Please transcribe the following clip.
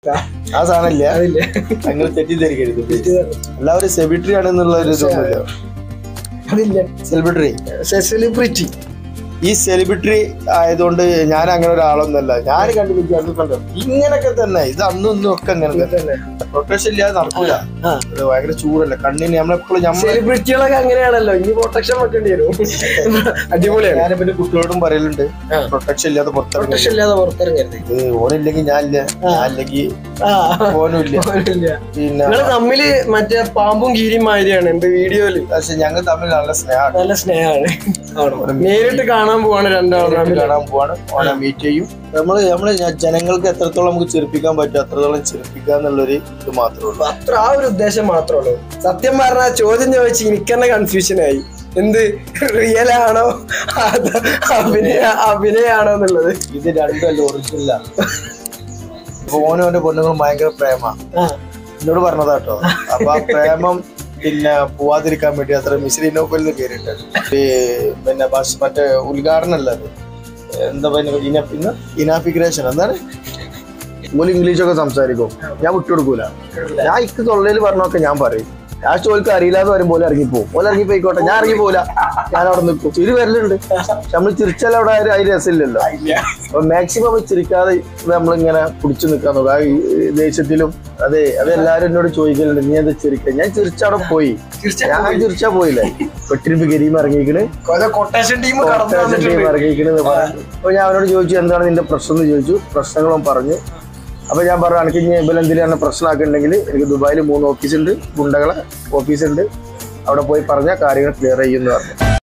ആ സാധനമില്ല അതില്ല അങ്ങനെ തെറ്റിദ്ധരിക്കരുത് എല്ലാവരും സെബിട്രി ആണെന്നുള്ള ഒരു ഇതൊന്നുമില്ല അതില്ല സെലിബ്രിറ്റി സെലിബ്രിറ്റി ഈ സെലിബ്രിറ്റി ആയതുകൊണ്ട് ഞാൻ അങ്ങനെ ഒരാളൊന്നല്ല ഞാൻ കണ്ടുപിടിച്ചു ഇങ്ങനൊക്കെ തന്നെ ഇത് അന്നും ഇന്നും ഒക്കെ അങ്ങനെ തന്നെ പ്രൊട്ടക്ഷൻ ഇല്ലാതെ നടക്കൂല ആ. ഇത് ഭയങ്കര ചൂടല്ലേ കണ്ണിന് നമ്മളെപ്പോഴും നമ്മൾ സെലിബ്രിറ്റികളൊക്കെ അങ്ങനെയാണല്ലോ ഇനി പ്രൊട്ടക്ഷൻ വെക്കേണ്ടി വരും അടിപൊളിയാണ് ഞാൻ പിന്നെ കുട്ടികളോടും പറയലുണ്ട് ആ. പ്രൊട്ടക്ഷൻ ഇല്ലാതെ പുറത്തിറങ്ങി പ്രൊട്ടക്ഷൻ ഇല്ലാതെ പുറത്തിറങ്ങരുത് ഇത് ഓനില്ലെങ്കിൽ ഞാനില്ല ഞാനില്ലെങ്കിൽ ആ ഓനും ഇല്ല ഇല്ല. പിന്നെ നിങ്ങള് തമ്മില് മറ്റേ പാമ്പും കീരിയും മാതിരിയാണ് എന്റെ വീഡിയോയില് പക്ഷെ ഞങ്ങൾ തമ്മിൽ നല്ല സ്നേഹമാണ് നല്ല സ്നേഹമാണ് നേരിട്ട് കാണാൻ പോവാണ് രണ്ടാളും നേരിട്ട് തമ്മില്. കാണാൻ പോവാണ് ഓനെ മീറ്റ് ചെയ്യും നമ്മള് നമ്മള് ജ- ജനങ്ങൾക്ക് എത്രത്തോളം നമുക്ക് ചിരിപ്പിക്കാൻ പറ്റും അത്രത്തോളം ചിരിപ്പിക്കുക എന്നുള്ളൊരു ഇത് മാത്രമേ ഉള്ളൂ അത്ര ആ ഒരു ഉദ്ദേശം മാത്രമേ ഉള്ളൂ സത്യം പറഞ്ഞ ചോദ്യം ചോദിച്ച് എനിക്ക് തന്നെ കൺഫ്യൂഷൻ ആയി എന്ത് റിയൽ ആണോ അതോ അഭിനയ അഭിനയാണോ എന്നുള്ളത് ഇത് രണ്ടല്ല ഒറിജിനലാണ് ഓനും ഓന്റെ പെണ്ണുങ്ങളും ഭയങ്കര പ്രേമ ആ എന്നോട് പറഞ്ഞതാട്ടോ അപ്പൊ ആ പ്രേമം പിന്നെ പോവാതിരിക്കാൻ വേണ്ടി അത്ര മിശ്രി നോക്കലിൽ കയറിയിട്ടുണ്ട് ഈ പിന്നെ ബസ് മറ്റേ ഉദ്ഘാടനം അല്ല അത് എന്താ പറയുക പിന്നെ ഇനാഫിഗ്രേഷൻ എന്താണ് ഓല് ഇംഗ്ലീഷൊക്കെ സംസാരിക്കും ഞാൻ വിട്ടുകൊടുക്കൂല ഞാൻ ഇക്ക് തൊള്ളയിൽ പറഞ്ഞൊക്കെ ഞാൻ പറയും ഞാൻ ചോദിക്ക് അറിയില്ല എന്ന് പറയുമ്പോൾ ഓല് ഇറങ്ങിപ്പോവും ഓല് ഇറങ്ങിപ്പോയിക്കോട്ടെ ഞാൻ ഇറങ്ങി പോല ഞാൻ അവിടെ നിൽക്കും ചിരി വരലുണ്ട് പക്ഷെ നമ്മൾ ചിരിച്ചാൽ അവിടെ ആ ഒരു- അതിന് രസമില്ലല്ലോ അപ്പൊ മാക്സിമം ചിരിക്കാതെ നമ്മളിങ്ങനെ പിടിച്ചു നിൽക്കാൻ നോക്കുക ആ ഈ ദേഷ്യത്തിലും അതെ അത് എല്ലാരും എന്നോട് ചോദിക്കലുണ്ട് നീ എന്താ ചിരിക്ക ഞാൻ ചിരിച്ചവിടെ പോയി ഞാൻ ചിരിച്ചാ പോയില്ലേ വെട്ടിരിപ്പ് ഗരീം ഇറങ്ങിക്കണ് കൊട്ടേഷൻ ടീം കോർപ്പറേഷൻ ടീം ഇറങ്ങിക്കണ് എന്ന് പറഞ്ഞു അപ്പൊ ഞാൻ അവനോട് ചോദിച്ചു എന്താണ് നിന്റെ പ്രശ്നം എന്ന് ചോദിച്ചു പ്രശ്നങ്ങളും പറഞ്ഞു അപ്പൊ ഞാൻ പറഞ്ഞു എനിക്ക് ഇനി ഇവൽ എന്തെങ്കിലും പ്രശ്നമാക്കുന്നുണ്ടെങ്കിൽ എനിക്ക് ദുബായിൽ മൂന്ന് ഓഫീസുണ്ട് ഗുണ്ടകളെ ഓഫീസുണ്ട് അവിടെ പോയി പറഞ്ഞാൽ കാര്യങ്ങൾ ക്ലിയർ ചെയ്യുമെന്ന് പറഞ്ഞു